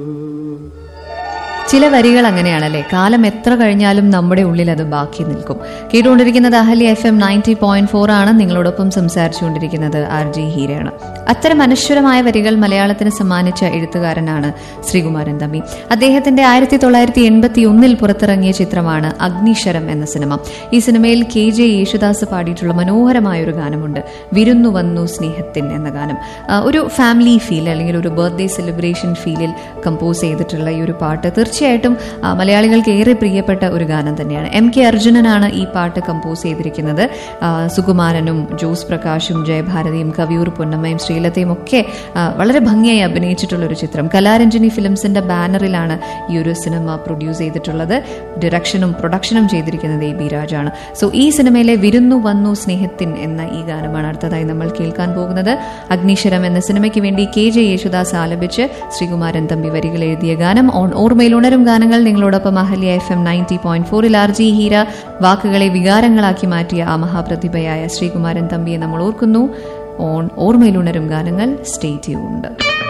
ചില വരികൾ അങ്ങനെയാണല്ലേ കാലം എത്ര കഴിഞ്ഞാലും നമ്മുടെ ഉള്ളിൽ അത് ബാക്കി നിൽക്കും കേട്ടുകൊണ്ടിരിക്കുന്നത് Ahalya F M ninety point four ആണ് നിങ്ങളോടൊപ്പം സംസാരിച്ചുകൊണ്ടിരിക്കുന്നത് ആർ ജി ഹീരയാണ് അത്തരം അനശ്വരമായ വരികൾ മലയാളത്തിന് സമ്മാനിച്ച എഴുത്തുകാരനാണ് ശ്രീകുമാരൻ തമ്പി അദ്ദേഹത്തിന്റെ ആയിരത്തി തൊള്ളായിരത്തി എൺപത്തി ഒന്നിൽ പുറത്തിറങ്ങിയ ചിത്രമാണ് അഗ്നിശരം എന്ന സിനിമ ഈ സിനിമയിൽ കെ ജെ യേശുദാസ് പാടിയിട്ടുള്ള മനോഹരമായ ഒരു ഗാനമുണ്ട് വിരുന്നു വന്നു സ്നേഹത്തിൻ എന്ന ഗാനം ആ, ഒരു ഫാമിലി ഫീൽ അല്ലെങ്കിൽ ഒരു ബർത്ത്ഡേ സെലിബ്രേഷൻ ഫീലിൽ കമ്പോസ് ചെയ്തിട്ടുള്ള ഈ ഒരു പാട്ട് തീർച്ചയായിട്ടും ആ, മലയാളികൾക്ക് ഏറെ പ്രിയപ്പെട്ട ഒരു ഗാനം തന്നെയാണ് എം കെ അർജുനനാണ് ഈ പാട്ട് കമ്പോസ് ചെയ്തിരിക്കുന്നത് ആ, സുകുമാരനും ജോസ് പ്രകാശും ജയഭാരതിയും കവിയൂർ പൊന്നമ്മയും ശ്രീലതയും ഒക്കെ ആ, വളരെ ഭംഗിയായി അഭിനയിച്ചിട്ടുള്ള ഒരു ചിത്രം കലാരഞ്ജനി ഫിലിംസിന്റെ ബാനറിലാണ് ഈ ഒരു സിനിമ പ്രൊഡ്യൂസ് ചെയ്തിട്ടുള്ളത് ഡിറക്ഷനും പ്രൊഡക്ഷനും ചെയ്തിരിക്കുന്നത് എ ബി രാജാണ് സോ ഈ സിനിമയിലെ വിരുന്നു വന്നു സ്നേഹത്തിൻ എന്ന ഈ ഗാനമാണ് അടുത്തതായി നമ്മൾ കേൾക്കാൻ പോകുന്നത് അഗ്നിശരം എന്ന സിനിമയ്ക്ക് വേണ്ടി കെ ജെ യേശുദാസ് ആലപിച്ച് ശ്രീകുമാരൻ തമ്പി വരികൾ എഴുതിയ ഗാനം ഓൺ ഓർമ്മയിൽ ഉണരും ഗാനങ്ങൾ നിങ്ങളോടൊപ്പം Ahalya F M ninety point ഫോറിൽ ആർ ജി ഹീര വാക്കുകളെ വികാരങ്ങളാക്കി മാറ്റിയ ആ മഹാപ്രതിഭയായ ശ്രീകുമാരൻ തമ്പിയെ നമ്മൾ ഓർക്കുന്നു ഓൺ ഓർമ്മയിൽ ഉണരും ഗാനങ്ങൾ സ്റ്റേ ട്യൂൺഡ്